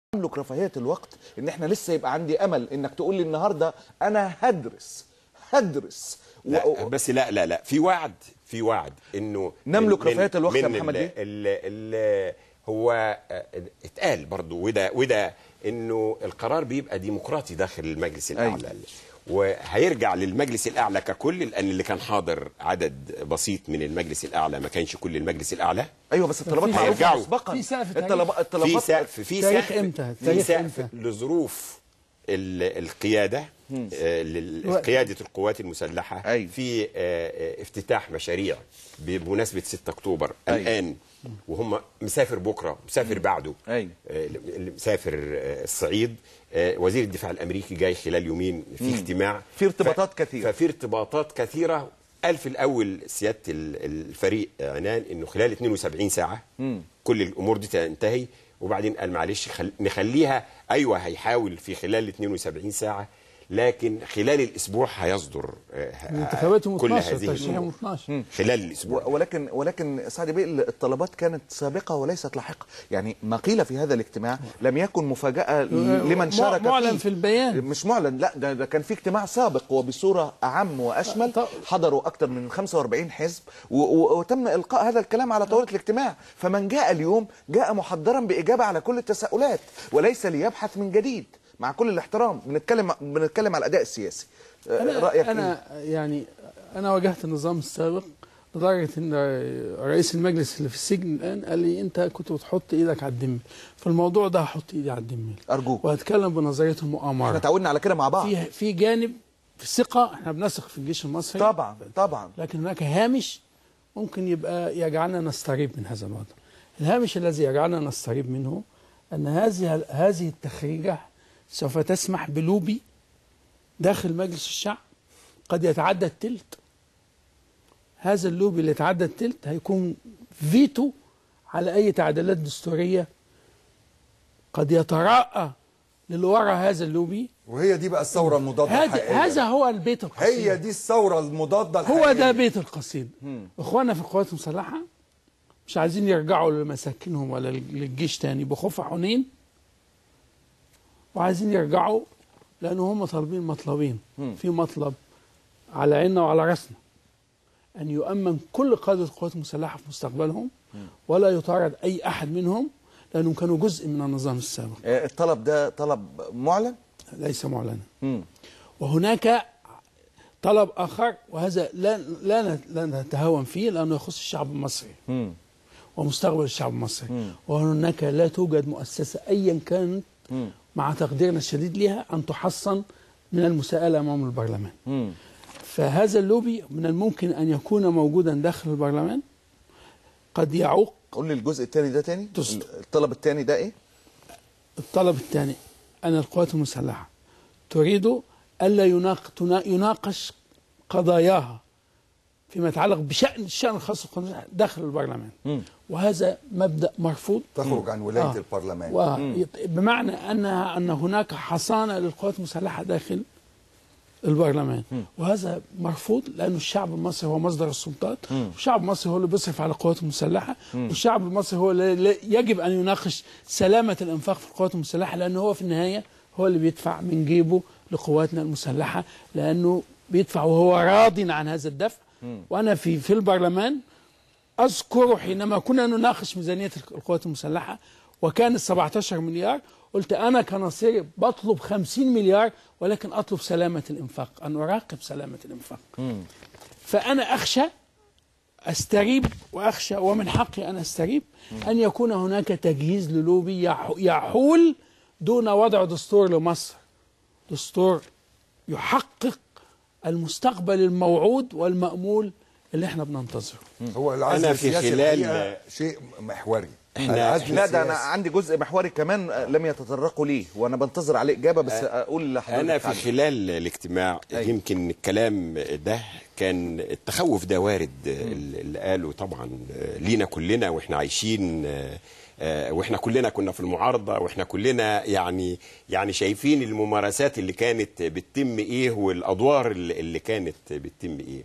املك رفاهيه الوقت ان احنا لسه يبقى عندي امل انك تقول لي النهارده انا هدرس هدرس لا و- بس لا لا لا في وعد في وعد انه نملك من- رفاهية الوقت يا من محمد ال بيه؟ ال ال هو آه، اتقال برضو وده وده انه القرار بيبقى ديمقراطي داخل المجلس الاعلى وهيرجع للمجلس الاعلى ككل لان اللي كان حاضر عدد بسيط من المجلس الاعلى ما كانش كل المجلس الاعلى ايوه بس الطلبات في- معروفه هيرجعوا. مسبقا في سقف تاريخ. الطلبات في الطلبات سقف في تاريخ سقف إمتى؟ في تاريخ سقف إمتى؟ لظروف ال- القياده آه، لل- وقت. قياده القوات المسلحه أيوة. في آه، آه، افتتاح مشاريع بمناسبه 6 اكتوبر أيوة. الان وهم مسافر بكره مسافر بعده أيوة. آه، اللي مسافر آه، الصعيد آه، وزير الدفاع الامريكي جاي خلال يومين في اجتماع في ارتباطات كثيرة. ففي ارتباطات كثيره قال في الاول سياده ال- الفريق عنان انه خلال 72 ساعه كل الامور دي تنتهي وبعدين قال معلش خل... نخليها ايوه هيحاول في خلال 72 ساعه لكن خلال الاسبوع هيصدر آه، انتخاباتهم كل 12 هذه ترشيحهم الأمور. 12 خلال الاسبوع و- ولكن ولكن سعد بيه الطلبات كانت سابقه وليست لاحقه يعني ما قيل في هذا الاجتماع لم يكن مفاجاه لمن مع- شارك معلن فيه. في البيان. مش معلن لا ده, ده كان في اجتماع سابق وبصوره اعم واشمل طب- حضروا اكثر من 45 حزب و- و- وتم القاء هذا الكلام على طاوله الاجتماع فمن جاء اليوم جاء محضرا باجابه على كل التساؤلات وليس ليبحث من جديد مع كل الاحترام بنتكلم بنتكلم على الاداء السياسي آه، انا رايك إيه؟ انا يعني انا واجهت النظام السابق لدرجه ان رئيس المجلس اللي في السجن الان قال لي انت كنت بتحط ايدك على الدم في الموضوع ده هحط ايدي على الدم ارجوك وهتكلم بنظريه احنا المؤامره تعودنا على كده مع بعض في في جانب في الثقه احنا بنثق في الجيش المصري طبعا طبعا لكن هناك هامش ممكن يبقى يجعلنا نستريب من هذا الوضع الهامش الذي يجعلنا نستريب منه أن هذه هذه التخريجة سوف تسمح بلوبي داخل مجلس الشعب قد يتعدى التلت هذا اللوبي اللي يتعدى التلت هيكون فيتو على أي تعديلات دستورية قد يتراءى للوراء هذا اللوبي وهي دي بقى الثوره المضاده هذا الحقيقية. هذا هو البيت القصير هي دي الثوره المضاده هو الحقيقية. ده بيت القصيدة اخواننا في القوات المسلحة مش عايزين يرجعوا لمساكنهم ولا للجيش تاني بخوف حنين وعايزين يرجعوا لان هم طالبين مطلبين في مطلب على عيننا وعلى راسنا ان يؤمن كل قاده القوات المسلحه في مستقبلهم ولا يطارد اي احد منهم لانهم كانوا جزء من النظام السابق آه، الطلب ده طلب معلن ليس معلنا مم. وهناك طلب اخر وهذا لا لا لا نتهاون فيه لانه يخص الشعب المصري مم. ومستقبل الشعب المصري وهناك لا توجد مؤسسه ايا كانت مع تقديرنا الشديد لها ان تحصن من المساءله امام البرلمان مم. فهذا اللوبي من الممكن ان يكون موجودا داخل البرلمان قد يعوق قول لي الجزء الثاني ده تاني تست. الطلب الثاني ده ايه الطلب الثاني أن القوات المسلحة تريد ألا يناق تنا- يناقش قضاياها فيما يتعلق بشأن الشأن الخاص بالقوات المسلحة داخل البرلمان وهذا مبدأ مرفوض تخرج عن ولايه آه. البرلمان و- بمعنى أنها أن هناك حصانة للقوات المسلحة داخل البرلمان وهذا مرفوض لأن الشعب المصري هو مصدر السلطات والشعب المصري هو اللي بيصرف على القوات المسلحة والشعب المصري هو اللي يجب أن يناقش سلامة الإنفاق في القوات المسلحة لأنه هو في النهاية هو اللي بيدفع من جيبه لقواتنا المسلحة لأنه بيدفع وهو راض عن هذا الدفع وأنا في في البرلمان أذكر حينما كنا نناقش ميزانية القوات المسلحة وكان ال 17 مليار قلت أنا كنصيري بطلب 50 مليار ولكن أطلب سلامة الإنفاق أن أراقب سلامة الإنفاق فأنا أخشى أستريب وأخشى ومن حقي أن أستريب أن يكون هناك تجهيز للوبي يح- يحول دون وضع دستور لمصر دستور يحقق المستقبل الموعود والمأمول اللي احنا بننتظره هو العزل أنا في السياسي خلال- الحقيقة شيء محوري إحنا- العزل لا ده انا السياسي. عندي جزء محوري كمان آه، لم يتطرقوا ليه وانا بنتظر عليه اجابه بس اقول لحضرتك انا في عنه. خلال الاجتماع أيوة. يمكن الكلام ده كان التخوف ده وارد اللي قاله طبعا لينا كلنا واحنا عايشين آه، واحنا كلنا كنا في المعارضه واحنا كلنا يعني يعني شايفين الممارسات اللي كانت بتتم ايه والادوار اللي اللي كانت بتتم ايه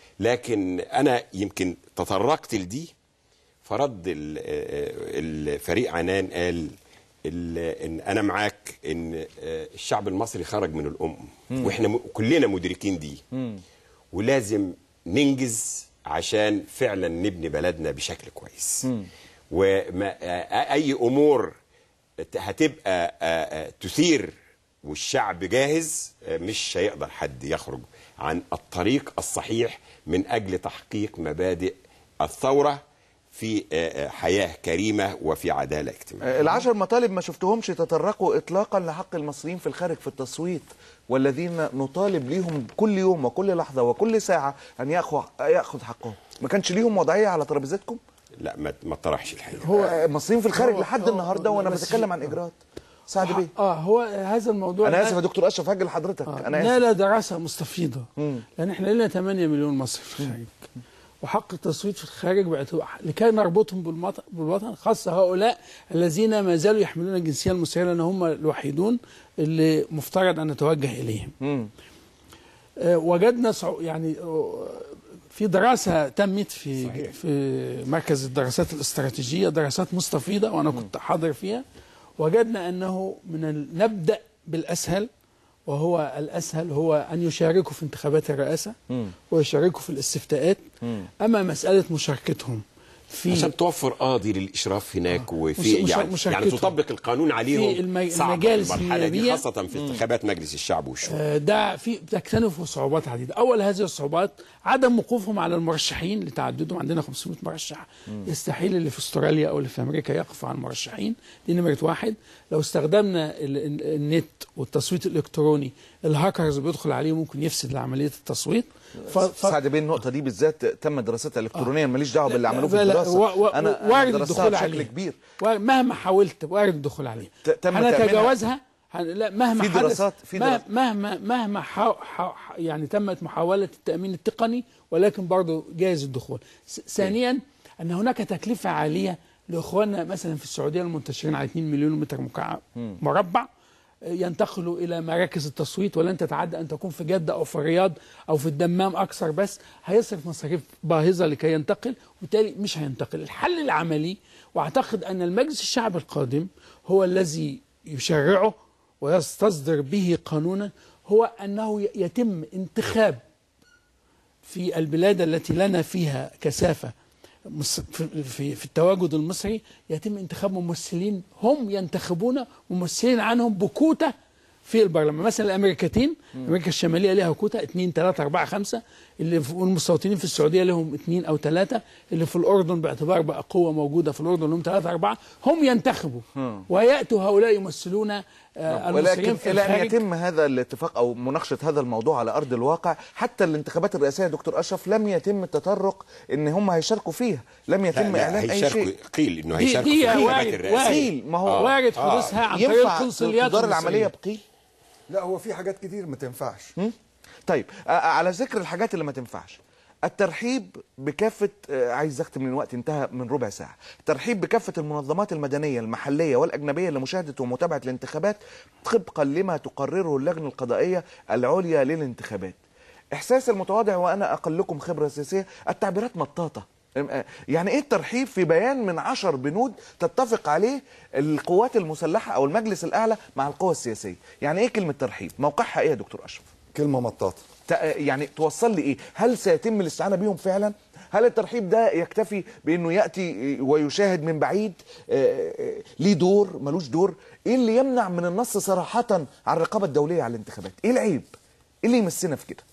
لكن انا يمكن تطرقت لدي فرد ال- الفريق عنان قال ال- ان انا معاك ان آه، الشعب المصري خرج من الام واحنا م- كلنا مدركين دي ولازم ننجز عشان فعلا نبني بلدنا بشكل كويس وما آه، اي امور هتبقى آه، آه، تثير والشعب جاهز آه، مش هيقدر حد يخرج عن الطريق الصحيح من اجل تحقيق مبادئ الثوره في آه، آه، حياه كريمه وفي عداله اجتماعيه العشر مطالب ما شفتهمش تطرقوا اطلاقا لحق المصريين في الخارج في التصويت والذين نطالب ليهم كل يوم وكل لحظه وكل ساعه ان ياخذ ياخذ حقهم ما كانش ليهم وضعيه على ترابيزتكم لا ما ما طرحش الحقيقه هو المصريين في الخارج هو- لحد هو- النهارده وانا بس- بتكلم عن اجراءات سعد بيه اه هو هذا الموضوع انا ده- اسف يا دكتور اشرف هاجي لحضرتك آه، انا اسف نال دراسه مستفيضه لان احنا لنا 8 مليون مصري في الخارج وحق التصويت في الخارج باعتبار لكي نربطهم بالمط- بالوطن خاصة هؤلاء الذين ما زالوا يحملون الجنسية المصرية لأن هم الوحيدون اللي مفترض أن نتوجه إليهم آه، وجدنا صعو يعني آه، في دراسة تمت في صحيح. في مركز الدراسات الاستراتيجية دراسات مستفيضة وأنا كنت حاضر فيها وجدنا أنه من ال- نبدأ بالأسهل وهو الأسهل هو أن يشاركوا في انتخابات الرئاسة ويشاركوا في الاستفتاءات أما مسألة مشاركتهم في عشان توفر قاضي للاشراف هناك وفي مش- مش- يعني, يعني مشاركتهم. تطبق القانون عليهم في المج- صعبة المجالس المرحله دي النيابية. خاصه في انتخابات مجلس الشعب والشورى آه، ده في تكتنف صعوبات عديده، اول هذه الصعوبات عدم وقوفهم على المرشحين لتعددهم عندنا 500 مرشح يستحيل اللي في استراليا او اللي في امريكا يقفوا على المرشحين دي نمره واحد لو استخدمنا ال- ال- النت والتصويت الالكتروني الهاكرز بيدخل عليه ممكن يفسد عمليه التصويت ف... ف... سعد بيه النقطه دي بالذات تم دراستها الكترونيا ماليش دعوه باللي عملوه في لا، لا، الدراسه و- و- انا وارد أنا درستها الدخول بشكل عليه كبير وارد- مهما حاولت وارد الدخول عليه ت- تم تأمينها. هنتجاوزها هن... لا مهما في حدث- دراسات- في مه- دراسات. مهما مهما حا... حا... يعني تمت محاوله التامين التقني ولكن برضه جائز الدخول س... ثانيا ان هناك تكلفه عاليه لاخواننا مثلا في السعوديه المنتشرين على 2 مليون متر مكعب مربع ينتقلوا الى مراكز التصويت ولن تتعدى ان تكون في جده او في الرياض او في الدمام اكثر بس هيصرف مصاريف باهظه لكي ينتقل وبالتالي مش هينتقل الحل العملي واعتقد ان المجلس الشعب القادم هو الذي يشرعه ويستصدر به قانونا هو انه ي- يتم انتخاب في البلاد التي لنا فيها كثافه مص- في- في في التواجد المصري يتم انتخاب ممثلين هم ينتخبون ممثلين عنهم بكوته في البرلمان مثلا الامريكتين امريكا الشماليه لها كوتا 2 3 4 5 اللي في والمستوطنين في السعوديه لهم اثنين او ثلاثه اللي في الاردن باعتبار بقى قوه موجوده في الاردن لهم ثلاثه اربعه هم ينتخبوا وياتوا هؤلاء يمثلون آه، المصريين ولكن في الى ان الخارج يتم هذا الاتفاق او مناقشه هذا الموضوع على ارض الواقع حتى الانتخابات الرئاسيه يا دكتور اشرف لم يتم التطرق ان هم هيشاركوا فيها لم يتم لا، اعلان اي هيشاركوا شيء قيل انه دي- هيشاركوا دي في الانتخابات وارد- الرئاسيه قيل ما هو آه. وارد آه. حدوثها عن طريق ينفع القنصليات تدار العمليه المصرية. بقيل لا هو في حاجات كتير ما تنفعش طيب آه، على ذكر الحاجات اللي ما تنفعش الترحيب بكافة آه، عايز اختم من الوقت انتهى من ربع ساعة الترحيب بكافة المنظمات المدنية المحلية والأجنبية لمشاهدة ومتابعة الانتخابات طبقا لما تقرره اللجنة القضائية العليا للانتخابات إحساس المتواضع وأنا أقلكم خبرة سياسية التعبيرات مطاطة آه، يعني ايه الترحيب في بيان من عشر بنود تتفق عليه القوات المسلحة او المجلس الاعلى مع القوى السياسية يعني ايه كلمة ترحيب موقعها ايه يا دكتور اشرف كلمه مطاطه تع- يعني توصل لي ايه هل سيتم الاستعانه بيهم فعلا هل الترحيب ده يكتفي بانه ياتي ويشاهد من بعيد آه، آه، ليه دور ملوش دور ايه اللي يمنع من النص صراحه على الرقابه الدوليه على الانتخابات ايه العيب ايه اللي يمسنا في كده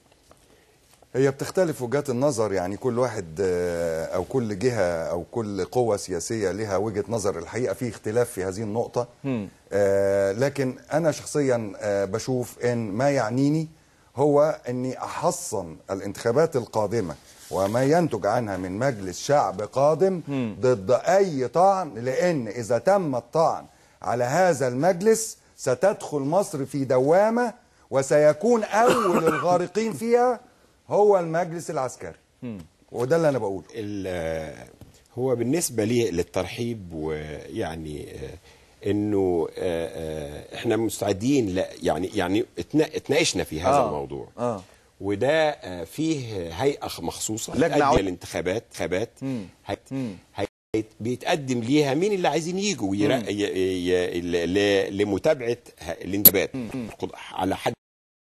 هي بتختلف وجهات النظر يعني كل واحد آه، او كل جهه او كل قوه سياسيه لها وجهه نظر الحقيقه في اختلاف في هذه النقطه آه، لكن انا شخصيا آه، بشوف ان ما يعنيني هو اني احصن الانتخابات القادمه وما ينتج عنها من مجلس شعب قادم ضد اي طعن لان اذا تم الطعن على هذا المجلس ستدخل مصر في دوامه وسيكون اول الغارقين فيها هو المجلس العسكري وده اللي انا بقوله ال- هو بالنسبه لي للترحيب ويعني آه، انه آه، آه، احنا مستعدين لا يعني يعني اتنا- اتناقشنا في هذا آه، الموضوع آه. وده آه، فيه هيئه مخصوصه لجنة لجنه عل- الانتخابات خابات هي- هي- بيتقدم ليها مين اللي عايزين يجوا يرا- ي- ي- ل- ل- لمتابعه ه- الانتخابات على حد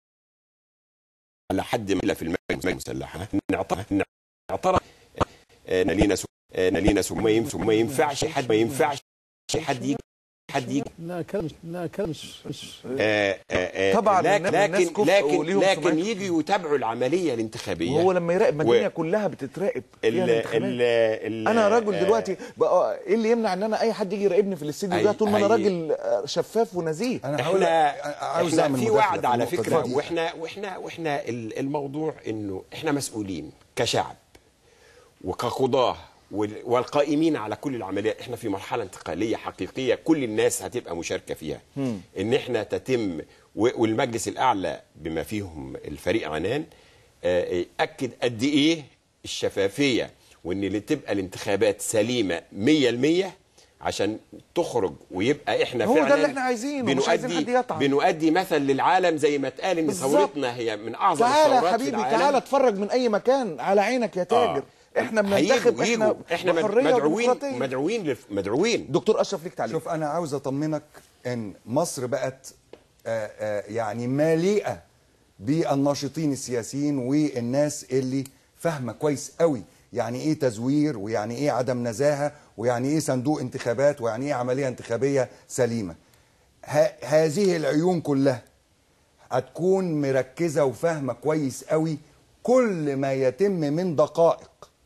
على حد ما في المجلس المسلحه نعترف نعترف آه، لينا سو- آه، لينا سو- ما ينفع ما ينفعش حد ما ينفعش حد يجي حد يجي لا كلام مش لا كلام مش مش آه، آه، آه، طبعاً لكن الناس لكن كفء لكن, وليهم لكن سمعتهم. يجي يتابعوا العمليه الانتخابيه وهو لما يراقب ما و- الدنيا كلها بتتراقب فيها ال الانتخابات. ال ال انا راجل آه، دلوقتي بقى ايه اللي يمنع ان انا اي حد يجي يراقبني في الاستديو ده أي- طول ما انا أي- راجل آه، شفاف ونزيه انا هقول احنا عاوز احنا اعمل في مداخلة وعد على النقطة فكره دي. واحنا واحنا واحنا ال- الموضوع انه احنا مسؤولين كشعب وكقضاه وال- والقائمين على كل العمليات احنا في مرحله انتقاليه حقيقيه كل الناس هتبقى مشاركه فيها ان احنا تتم و- والمجلس الاعلى بما فيهم الفريق عنان آه، اكد قد ايه الشفافيه وان اللي تبقى الانتخابات سليمه 100% عشان تخرج ويبقى احنا هو ده فعلا اللي احنا عايزينه، مش عايزين بنؤدي حد يطعن. بنؤدي مثل للعالم زي ما اتقال ان بالظبط. ثورتنا هي من اعظم تعالى الثورات يا في حبيبي العالم تعالى اتفرج من اي مكان على عينك يا تاجر احنا بننتخب هيجوا- احنا يجوا. احنا بحرية مدعوين وديمقراطية. مدعوين لف- مدعوين دكتور اشرف ليك تعليق شوف انا عاوز اطمنك ان مصر بقت آه، آه، يعني مليئه بالناشطين السياسيين والناس اللي فاهمه كويس قوي يعني ايه تزوير ويعني ايه عدم نزاهه ويعني ايه صندوق انتخابات ويعني ايه عمليه انتخابيه سليمه ه- هذه العيون كلها هتكون مركزه وفاهمه كويس قوي كل ما يتم من دقائق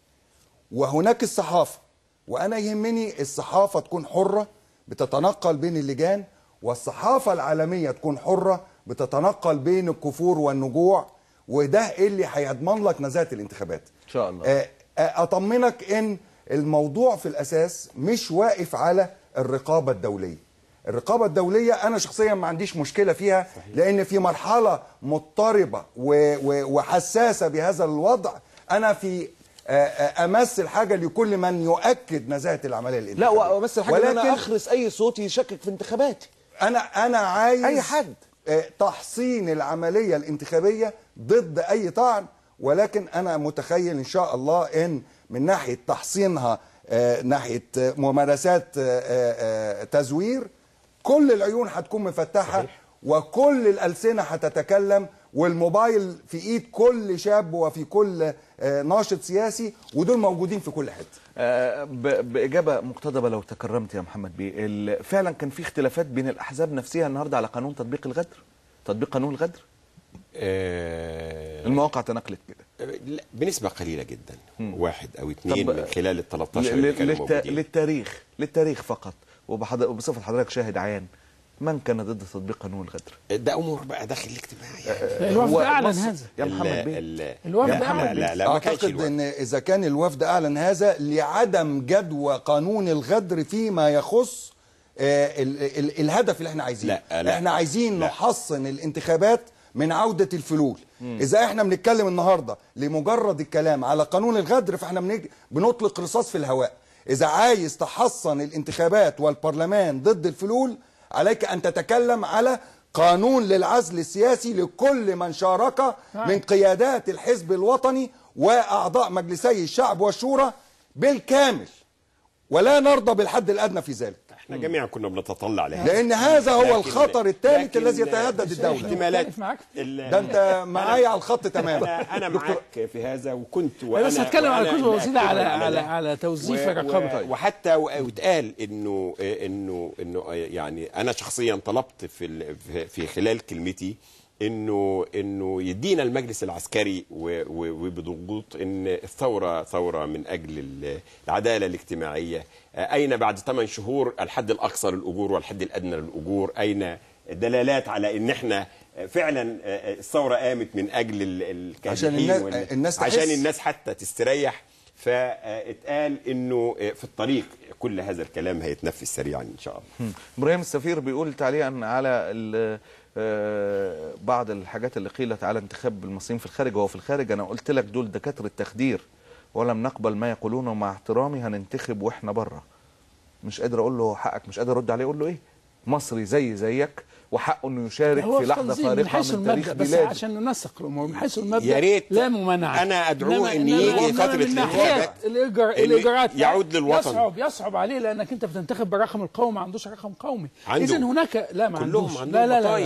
وهناك الصحافة وأنا يهمني الصحافة تكون حرة بتتنقل بين اللجان والصحافة العالمية تكون حرة بتتنقل بين الكفور والنجوع وده اللي هيضمن لك نزاهة الانتخابات إن شاء الله. آه، آه، أطمنك إن الموضوع في الأساس مش واقف على الرقابة الدولية الرقابة الدولية أنا شخصيا ما عنديش مشكلة فيها لأن في مرحلة مضطربة و- و- وحساسة بهذا الوضع أنا في آه، آه، امثل حاجه لكل من يؤكد نزاهه العمليه لا الانتخابيه وبس الحاجه ان انا ولكن اخرس اي صوت يشكك في انتخاباتي انا انا عايز أي حد. آه، تحصين العمليه الانتخابيه ضد اي طعن ولكن انا متخيل ان شاء الله ان من ناحيه تحصينها آه، ناحيه آه، ممارسات آه، آه، آه، تزوير كل العيون هتكون مفتحه وكل الالسنه هتتكلم والموبايل في ايد كل شاب وفي كل آه، ناشط سياسي ودول موجودين في كل حته آه، ب- باجابه مقتضبه لو تكرمت يا محمد بيه ال- فعلا كان في اختلافات بين الاحزاب نفسها النهارده على قانون تطبيق الغدر تطبيق قانون الغدر آه، المواقع تناقلت كده لا، بنسبه قليله جدا واحد او اثنين طب- من خلال ال 13 ل- اللي ل- كانوا للت... موجودين للتاريخ للتاريخ فقط وبحض... وبصفه حضرتك شاهد عيان من كان ضد تطبيق قانون الغدر ده امور بقى داخل الاجتماع يعني الوفد هو اعلن مصر- هذا يا محمد ال- بيه ال- الوفد لا، أعلن. لا لا, لا ما كانش اعتقد الوفد. ان اذا كان الوفد اعلن هذا لعدم جدوى قانون الغدر فيما يخص آه ال ال الهدف اللي احنا عايزينه لا، لا. احنا عايزين لا. نحصن الانتخابات من عودة الفلول إذا إحنا بنتكلم النهاردة لمجرد الكلام على قانون الغدر فإحنا بنج... بنطلق رصاص في الهواء إذا عايز تحصن الانتخابات والبرلمان ضد الفلول عليك أن تتكلم على قانون للعزل السياسي لكل من شارك من قيادات الحزب الوطني وأعضاء مجلسي الشعب والشورى بالكامل ولا نرضى بالحد الأدنى في ذلك احنا جميعا كنا بنتطلع لهذا لأن هذا هو لكن- الخطر الثالث لكن الذي يتهدد الدولة احتمالات مختلف معاك. ال- ده انت معايا على الخط تماما انا انا معاك في هذا وكنت وانا بس هتكلم على وأنا كتب وسيله على مأكد على ده. على توظيف و- الرقابه و- وحتى و- واتقال انه انه انه يعني انا شخصيا طلبت في ال- في- في خلال كلمتي انه انه يدينا المجلس العسكري و- و- وبضغوط ان الثوره ثوره من اجل ال- العداله الاجتماعيه اين بعد ثمان شهور الحد الاقصى للاجور والحد الادنى للاجور اين دلالات على ان احنا فعلا الثوره قامت من اجل ال- الكادحين عشان الناس- وال- الناس تحس. عشان الناس حتى تستريح فاتقال انه في الطريق كل هذا الكلام هيتنفذ سريعا ان شاء الله ابراهيم السفير بيقول تعليقا على ال- آه، بعض الحاجات اللي قيلت على انتخاب المصريين في الخارج وهو في الخارج انا قلت لك دول دكاتره تخدير ولم نقبل ما يقولونه مع احترامي هننتخب واحنا بره مش قادر اقول له حقك مش قادر ارد عليه اقول له ايه مصري زي زيك وحقه انه يشارك هو في لحظه تنظيم من فارقه حيث من تاريخ المبدا بس بلاده عشان ننسق الامور من حيث المبدا يا ريت لا ممانعه أنا أدعوه إنما- إن إنما- يجي إنما فترة من ناحية الانتخابات الإيجار إن الايجارات لا، يعود للوطن. يصعب يصعب عليه لانك انت بتنتخب بالرقم القومي ما عندوش رقم قومي عنده. اذا هناك لا ما كلهم عندوش عندهم لا لا لا, بطايق. لا